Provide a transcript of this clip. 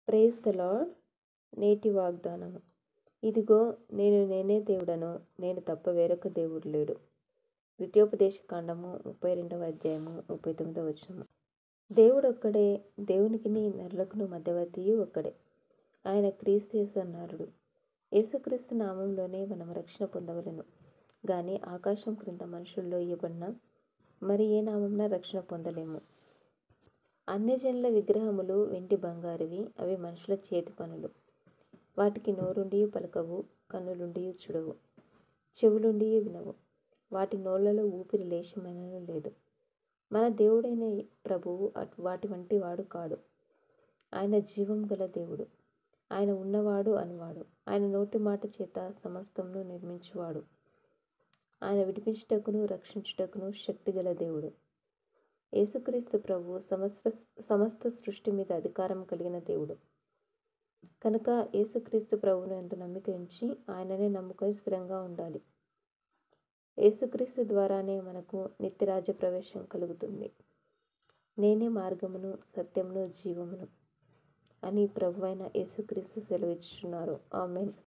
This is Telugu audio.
ప్రైజ్ ద లార్డ్ నేటి వాగ్దానము ఇదిగో నేను నేనే దేవుడను నేను తప్ప వేరొక దేవుడు లేడు ద్వితీయోపదేశ కాండము ముప్పై రెండవ అధ్యాయము ముప్పై తొమ్మిదవ వచనము దేవుడు ఒక్కడే దేవునికిని నరులకును మధ్యవర్తియు ఒక్కడే ఆయన క్రీస్తు యేసు నరుడు యేసుక్రీస్తు నామంలోనే మనం రక్షణ పొందవలను గాని ఆకాశం క్రింద మనుషుల్లో ఇవ్వబడిన మరి ఏ నామంన రక్షణ పొందలేము అన్యజనుల విగ్రహములు వెండి బంగారువి అవి మనుషుల చేతి పనులు వాటికి నోరుండి పలకవు కన్నులుండి చూడవు చెవులుండి వినవు వాటి నోళ్లలో ఊపిరి లేశమైనను లేదు మన దేవుడైన ప్రభువు అటు వాటి వంటి వాడు కాడు ఆయన జీవం గల దేవుడు ఆయన ఉన్నవాడు అనువాడు ఆయన నోటి మాట చేత సమస్తమును నిర్మించువాడు ఆయన విడిపించుటకును రక్షించుటకును శక్తి గల దేవుడు యేసుక్రీస్తు ప్రభు సమస్త సమస్త సృష్టి మీద అధికారం కలిగిన దేవుడు కనుక యేసుక్రీస్తు ప్రభువును ఎంత నమ్మిక ఉంచి ఆయననే నమ్ముకొని స్థిరంగా ఉండాలి యేసుక్రీస్తు ద్వారానే మనకు నిత్యరాజ్య ప్రవేశం కలుగుతుంది నేనే మార్గమును సత్యమును జీవమును అని ప్రభు అయిన యేసుక్రీస్తు సెలవిచ్చుచున్నారు ఆమెన్